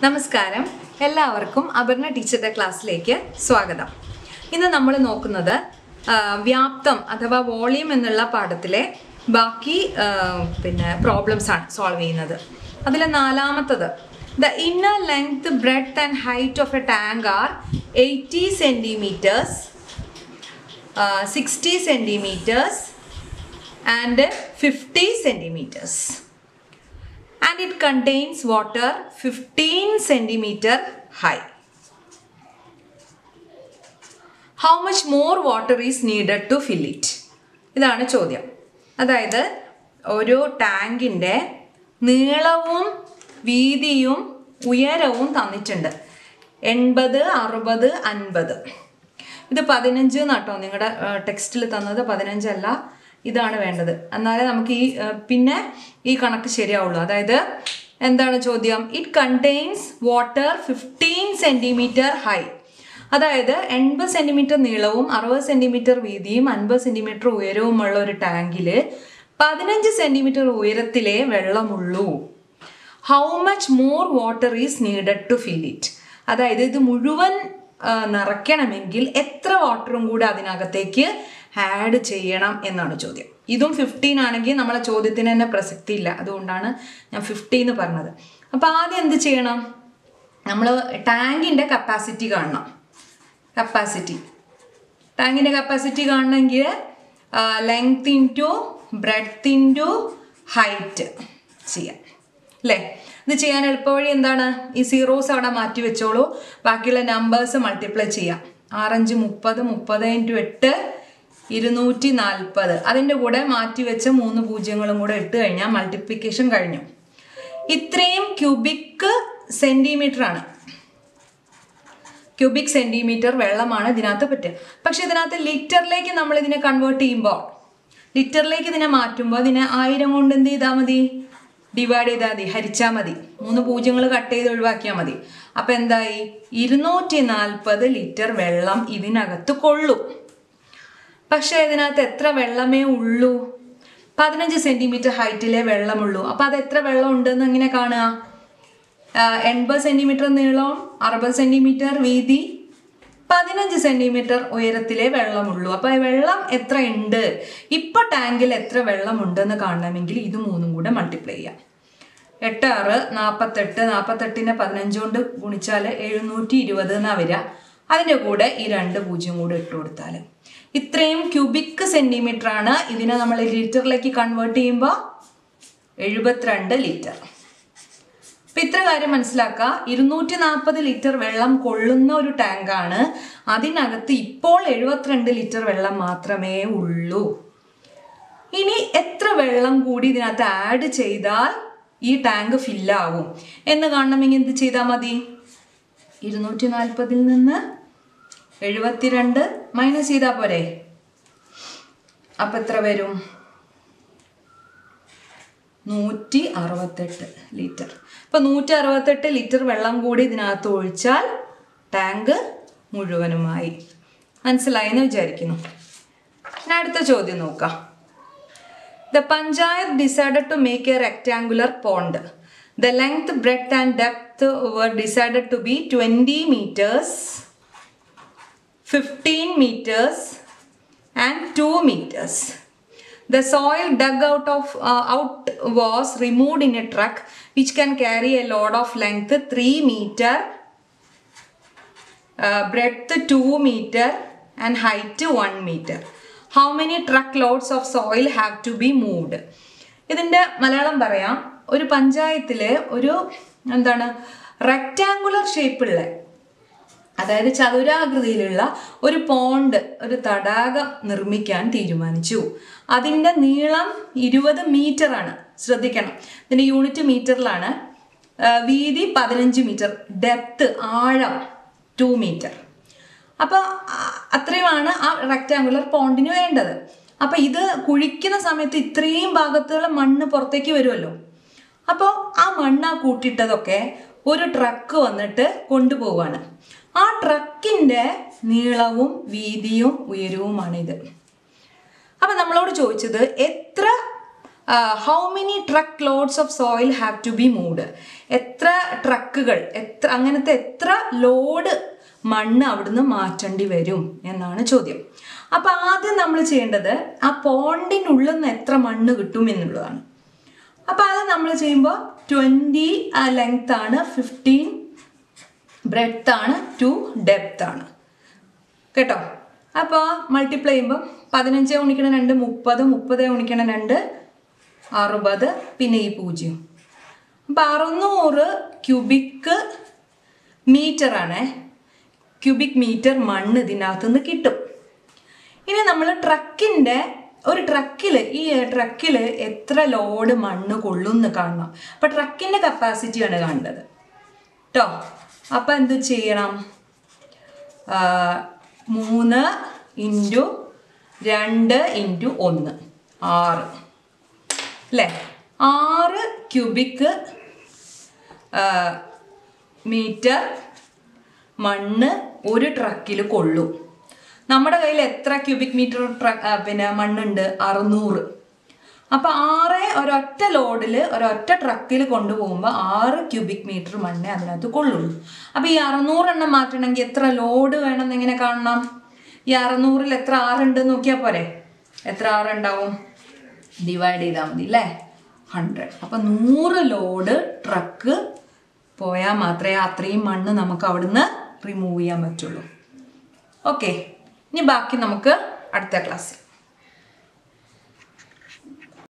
നമസ്കാരം എല്ലാവർക്കും അപർണ ടീച്ചറുടെ ക്ലാസ്സിലേക്ക് സ്വാഗതം ഇന്ന് നമ്മൾ നോക്കുന്നത് ആ, വ്യാപ്തം അഥവാ വോളിയം എന്നുള്ള പാഠത്തിലെ ബാക്കി ആ, പിന്നെ പ്രോബ്ലംസ് ആണ് സോൾവ് ചെയ്യുന്നത് അതിലെ നാലാമത്തത് the inner length breadth and height of a tank are eighty centimetres sixty centimetres and fifty centimetres and it contains water 15 centimeter high. How much more water is needed to fill it? ഇതാണ് ചോദ്യം അതായത് ഒരു ടാങ്കിൻ്റെ നീളവും വീതിയും ഉയരവും തന്നിട്ടുണ്ട് എൺപത് അറുപത് അൻപത് ഇത് പതിനഞ്ച് എന്നാട്ടോ നിങ്ങളുടെ ടെക്സ്റ്റിൽ തന്നത് പതിനഞ്ചല്ല ഇതാണ് വേണ്ടത് എന്നാലേ നമുക്ക് ഈ ആ, പിന്നെ ഈ കണക്ക് ശരിയാവുള്ളൂ അതായത് എന്താണ് ചോദ്യം it contains water fifteen centimetre high അതായത് എൺപത് സെൻറ്റിമീറ്റർ നീളവും അറുപത് സെൻറ്റിമീറ്റർ വീതിയും അൻപത് സെൻറ്റിമീറ്റർ ഉയരവുമുള്ള ഒരു ടാങ്കിൽ പതിനഞ്ച് സെൻറ്റിമീറ്റർ ഉയരത്തിലേ വെള്ളമുള്ളൂ how much more water is needed to fill it അതായത് ഇത് മുഴുവൻ ആ, നിറയ്ക്കണമെങ്കിൽ എത്ര വാട്ടറും കൂടെ അതിനകത്തേക്ക് ആഡ് ചെയ്യണം എന്നാണ് ചോദ്യം ഇതും ഫിഫ്റ്റീൻ ആണെങ്കിൽ നമ്മളെ ചോദ്യത്തിന് തന്നെ പ്രസക്തി ഇല്ല അതുകൊണ്ടാണ് ഞാൻ ഫിഫ്റ്റി എന്ന് പറഞ്ഞത് അപ്പോൾ ആദ്യം എന്ത് ചെയ്യണം നമ്മൾ ടാങ്കിൻ്റെ കപ്പാസിറ്റി കാണണം കപ്പാസിറ്റി ടാങ്കിൻ്റെ കപ്പാസിറ്റി കാണണമെങ്കിൽ length into breadth into height ചെയ്യാം അല്ലേ ഇത് ചെയ്യാൻ എളുപ്പവഴി എന്താണ് ഈ സീറോസ് അവിടെ മാറ്റി വെച്ചോളൂ ബാക്കിയുള്ള നമ്പേഴ്സ് മൾട്ടിപ്ലൈ ചെയ്യാം ആറഞ്ച് മുപ്പത് മുപ്പത് ഇൻറ്റു എട്ട് ഇരുന്നൂറ്റി നാൽപ്പത് അതിൻ്റെ കൂടെ മാറ്റി വെച്ച മൂന്ന് പൂജ്യങ്ങളും കൂടെ ഇട്ട് കഴിഞ്ഞാൽ മൾട്ടിപ്ലിക്കേഷൻ കഴിഞ്ഞു ഇത്രയും ക്യൂബിക് സെൻറ്റിമീറ്റർ ആണ് ക്യൂബിക് സെൻറ്റിമീറ്റർ വെള്ളമാണ് ഇതിനകത്ത് പറ്റുക പക്ഷെ ഇതിനകത്ത് ലിറ്ററിലേക്ക് നമ്മൾ ഇതിനെ കൺവേർട്ട് ചെയ്യുമ്പോൾ ലിറ്ററിലേക്ക് ഇതിനെ മാറ്റുമ്പോൾ ഇതിനെ ആയിരം കൊണ്ട് എന്ത് ചെയ്താൽ മതി ഡിവൈഡ് ചെയ്താൽ മതി ഹരിച്ചാൽ മതി മൂന്ന് പൂജ്യങ്ങൾ കട്ട് ചെയ്ത് ഒഴിവാക്കിയാൽ മതി അപ്പം എന്തായി ഇരുന്നൂറ്റി നാൽപ്പത് ലിറ്റർ വെള്ളം ഇതിനകത്ത് കൊള്ളും പക്ഷേ ഇതിനകത്ത് എത്ര വെള്ളമേ ഉള്ളൂ പതിനഞ്ച് സെൻറ്റിമീറ്റർ ഹൈറ്റിലെ വെള്ളമുള്ളൂ അപ്പോൾ അത് എത്ര വെള്ളം ഉണ്ടെന്ന് എങ്ങനെ കാണുക ആഹ് എൺപത് സെൻറ്റിമീറ്റർ നീളം അറുപത് സെൻറ്റിമീറ്റർ വീതി പതിനഞ്ച് സെൻറ്റിമീറ്റർ ഉയരത്തിലെ വെള്ളമുള്ളൂ അപ്പോൾ വെള്ളം എത്ര ഉണ്ട് ഇപ്പോൾ ടാങ്കിൽ എത്ര വെള്ളം ഉണ്ടെന്ന് കാണണമെങ്കിൽ ഇത് മൂന്നും കൂടെ മൾട്ടിപ്ലൈ ചെയ്യാം എട്ട് ആറ് നാൽപ്പത്തെട്ട് നാൽപ്പത്തെട്ടിനെ പതിനഞ്ച് കൊണ്ട് ഗുണിച്ചാൽ എഴുന്നൂറ്റി ഇരുപത് എന്നാണ് വരിക അതിൻ്റെ കൂടെ ഈ രണ്ട് പൂജ്യം കൂടെ ഇട്ട് കൊടുത്താൽ ഇത്രയും ക്യൂബിക് സെൻറ്റിമീറ്റർ ആണ് ഇതിനെ നമ്മൾ ലിറ്ററിലേക്ക് കൺവേർട്ട് ചെയ്യുമ്പോൾ എഴുപത്തിരണ്ട് ലിറ്റർ അപ്പം ഇത്ര കാര്യം മനസ്സിലാക്കുക ഇരുന്നൂറ്റി നാൽപ്പത് ലിറ്റർ വെള്ളം കൊള്ളുന്ന ഒരു ടാങ്കാണ് അതിനകത്ത് ഇപ്പോൾ എഴുപത്തിരണ്ട് ലിറ്റർ വെള്ളം മാത്രമേ ഉള്ളൂ ഇനി എത്ര വെള്ളം കൂടി ഇതിനകത്ത് ആഡ് ചെയ്താൽ ഈ ടാങ്ക് ഫില്ലാവും എന്ന് കാണണമെങ്കിൽ എന്ത് ചെയ്താൽ മതി ഇരുന്നൂറ്റി നാൽപ്പതിൽ നിന്ന് എഴുപത്തിരണ്ട് മൈനസ് ചെയ്താൽ പോരെ അപ്പം എത്ര വരും നൂറ്റി അറുപത്തെട്ട് ലിറ്റർ ഇപ്പം നൂറ്റി അറുപത്തെട്ട് ലിറ്റർ വെള്ളം കൂടി ഇതിനകത്ത് ഒഴിച്ചാൽ ടാങ്ക് മുഴുവനുമായി മനസ്സിലായെന്ന് വിചാരിക്കുന്നു ഇനി അടുത്ത ചോദ്യം നോക്കാം the panchayat decided to make a rectangular pond the length breadth and depth were decided to be twenty metres 15 meters and 2 meters. The soil dug out of uh, out was removed in a truck which can carry a load of length 3 meter, uh, breadth 2 meter and height 1 meter. How many truck loads of soil have to be moved? ഇതിൻ്റെ മലയാളം പറയാം ഒരു പഞ്ചായത്തിൽ ഒരു എന്താണ് rectangular ഷേപ്പുള്ള അതായത് ചതുരാകൃതിയിലുള്ള ഒരു pond ഒരു തടാകം നിർമ്മിക്കാൻ തീരുമാനിച്ചു അതിൻ്റെ നീളം ഇരുപത് മീറ്റർ ആണ് ശ്രദ്ധിക്കണം ഇതിൻ്റെ യൂണിറ്റ് മീറ്ററിലാണ് ആ, വീതി പതിനഞ്ച് മീറ്റർ ഡെപ്ത് ആഴം ടു മീറ്റർ അപ്പോൾ അത്രയുമാണ് ആ റെക്റ്റാങ്കുലർ പോണ്ടിന് വേണ്ടത് അപ്പോൾ ഇത് കുഴിക്കുന്ന സമയത്ത് ഇത്രയും ഭാഗത്തുള്ള മണ്ണ് പുറത്തേക്ക് വരുമല്ലോ അപ്പോൾ ആ മണ്ണ് ആ കൂട്ടിയിട്ടതൊക്കെ ഒരു ട്രക്ക് വന്നിട്ട് കൊണ്ടുപോവാണ് ആ ട്രക്കിൻ്റെ നീളവും വീതിയും ഉയരവുമാണിത് അപ്പം നമ്മളോട് ചോദിച്ചത് എത്ര how many truck loads of soil have to be moved എത്ര ട്രക്കുകൾ എത്ര അങ്ങനത്തെ എത്ര ലോഡ് മണ്ണ് അവിടുന്ന് മാറ്റേണ്ടി വരും എന്നാണ് ചോദ്യം അപ്പൊ ആദ്യം നമ്മൾ ചെയ്യേണ്ടത് ആ പോണ്ടിനുള്ളിൽ നിന്ന് എത്ര മണ്ണ് കിട്ടും എന്നുള്ളതാണ് അപ്പൊ അത് നമ്മൾ ചെയ്യുമ്പോൾ ട്വൻറ്റി ലെങ്ത് ആണ് ഫിഫ്റ്റീൻ ബ്രെഡ്ത്ത് ആണ് ടു ഡെപ്ത് ആണ് കേട്ടോ അപ്പോൾ മൾട്ടിപ്ലൈ ചെയ്യുമ്പോൾ പതിനഞ്ച് ഗുണിക്കണ രണ്ട് മുപ്പത് മുപ്പത് ഗുണിക്കണ രണ്ട് അറുപത് പിന്നെ ഈ പൂജ്യം അപ്പം അറുന്നൂറ് ക്യൂബിക് മീറ്റർ ആണേ ക്യൂബിക് മീറ്റർ മണ്ണ് ഇതിനകത്ത് നിന്ന് കിട്ടും ഇനി നമ്മൾ ട്രക്കിൻ്റെ ഒരു ട്രക്കിൽ ഈ ട്രക്കിൽ എത്ര ലോഡ് മണ്ണ് കൊള്ളും എന്ന് കാണണം അപ്പം ട്രക്കിൻ്റെ കപ്പാസിറ്റിയാണ് കാണേണ്ടത് കേട്ടോ അപ്പം എന്ത് ചെയ്യണം ആ, മൂന്ന് ഇൻറ്റു രണ്ട് ഇൻറ്റു ഒന്ന് ആറ് അല്ലേ ആറ് ക്യൂബിക് മീറ്റർ മണ്ണ് ഒരു ട്രക്കിൽ കൊള്ളും നമ്മുടെ കയ്യിൽ എത്ര ക്യൂബിക് മീറ്റർ ട്രക്ക് പിന്നെ മണ്ണുണ്ട് അറുന്നൂറ് അപ്പൊ ആറ് ഒരൊറ്റ ലോഡിൽ ഒരൊറ്റ ട്രക്കിൽ കൊണ്ടുപോകുമ്പോൾ ആറ് ക്യൂബിക് മീറ്റർ മണ്ണേ അതിനകത്ത് കൊള്ളുള്ളൂ അപ്പൊ ഈ അറുന്നൂറെണ്ണം മാറ്റണമെങ്കിൽ എത്ര ലോഡ് വേണം എന്ന് എങ്ങനെ കാണണം ഈ അറുന്നൂറിൽ എത്ര ആറുണ്ട് നോക്കിയാൽ പോരെ എത്ര ആറുണ്ടാവും ഡിവൈഡ് ചെയ്താൽ മതി അല്ലേ ഹൺഡ്രഡ് അപ്പം നൂറ് ലോഡ് ട്രക്ക് പോയാൽ മാത്രമേ അത്രയും മണ്ണ് നമുക്ക് അവിടുന്ന് റിമൂവ് ചെയ്യാൻ പറ്റുള്ളൂ ഓക്കെ ഇനി ബാക്കി നമുക്ക് അടുത്ത ക്ലാസ്സിൽ